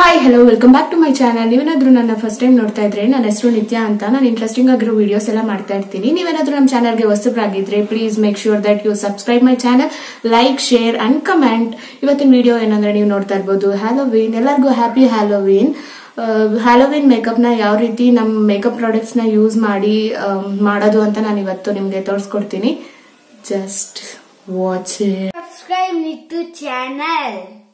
Hi hello welcome back to my channel ನೀವೇನಾದ್ರೂ ನನ್ನ first time ನೋಡ್ತಾ ಇದ್ರೆ ನನ್ನ ಹೆಸರು ನಿತ್ಯ ಅಂತ ನಾನು ಇಂಟ್ರೆಸ್ಟಿಂಗ್ ಆಗಿರೋ ವಿಡಿಯೋಸ್ ಎಲ್ಲ ಮಾಡ್ತಾ ಇರ್ತೀನಿ ನೀವೇನಾದ್ರೂ ನಮ್ಮ ಚಾನಲ್ಗೆ ಹೊಸಬ್ರಾಗಿದ್ರೆ please make sure that you subscribe my channel like share and comment ಇವತ್ತಿನ ವಿಡಿಯೋ ಏನಂದ್ರೆ ನೀವು ನೋಡ್ತಾ ಇರ್ಬೋದು ಹ್ಯಾಲೋವೀನ್ ಎಲ್ಲರಿಗೂ ಹ್ಯಾಪಿ ಹ್ಯಾಲೋವೀನ್ ಹ್ಯಾಲೋವಿನ್ ಮೇಕಪ್ ನ ಯಾವ ರೀತಿ ನಮ್ಮ ಮೇಕಪ್ ಪ್ರಾಡಕ್ಟ್ಸ್ ನ ಯೂಸ್ ಮಾಡಿ ಆ, ಮಾಡೋದು ಅಂತ ನಾನು ಇವತ್ತು ನಿಮ್ಗೆ ತೋರಿಸ್ಕೊಡ್ತೀನಿ just watch Subscribe Nitu channel.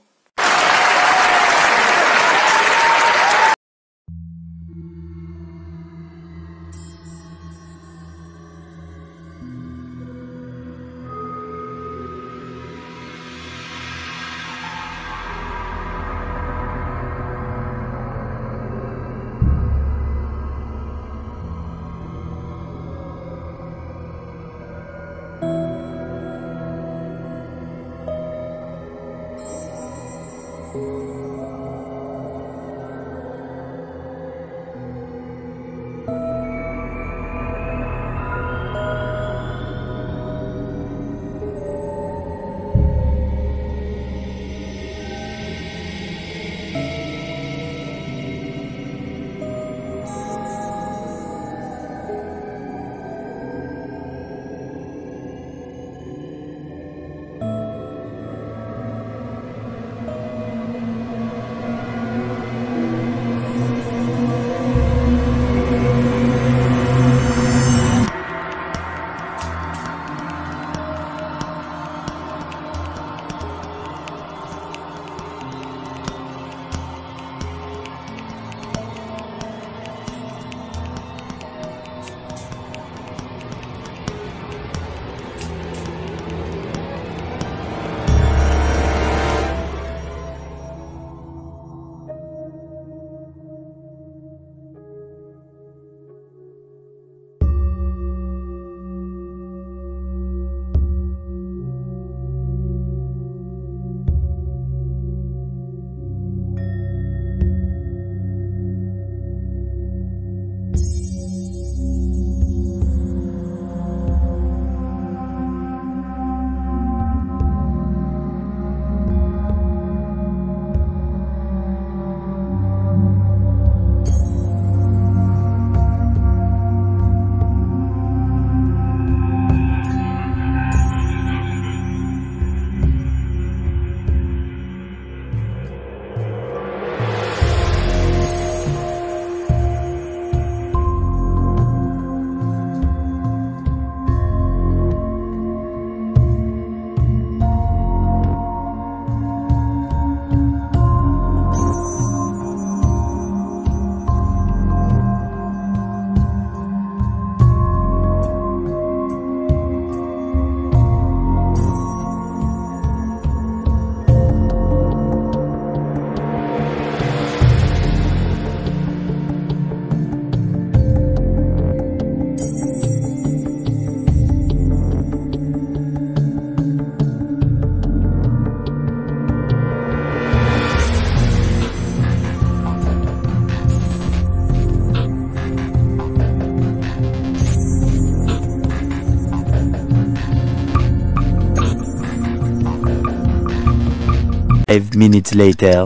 Five minutes later.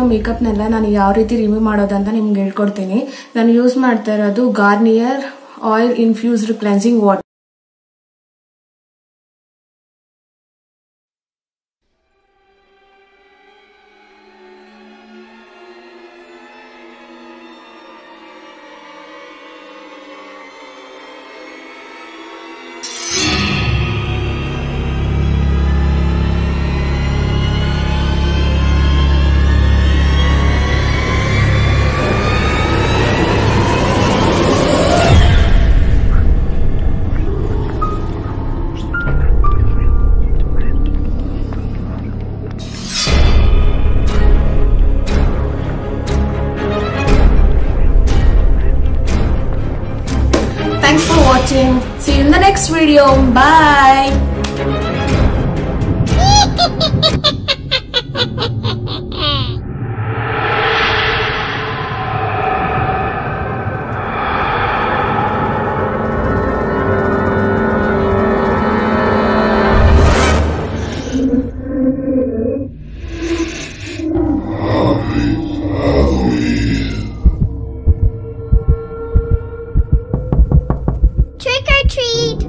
ಮೇಕಪ್ನೆಲ್ಲ ನಾನು ಯಾವ ರೀತಿ ರಿಮೂವ್ ಮಾಡೋದಂತ ನಿಮ್ಗೆ ಹೇಳ್ಕೊಡ್ತೀನಿ ನಾನು ಯೂಸ್ ಮಾಡ್ತಾ ಇರೋದು Garnier oil infused cleansing water Thanks for watching. See you in the next video. Bye. Trick or treat!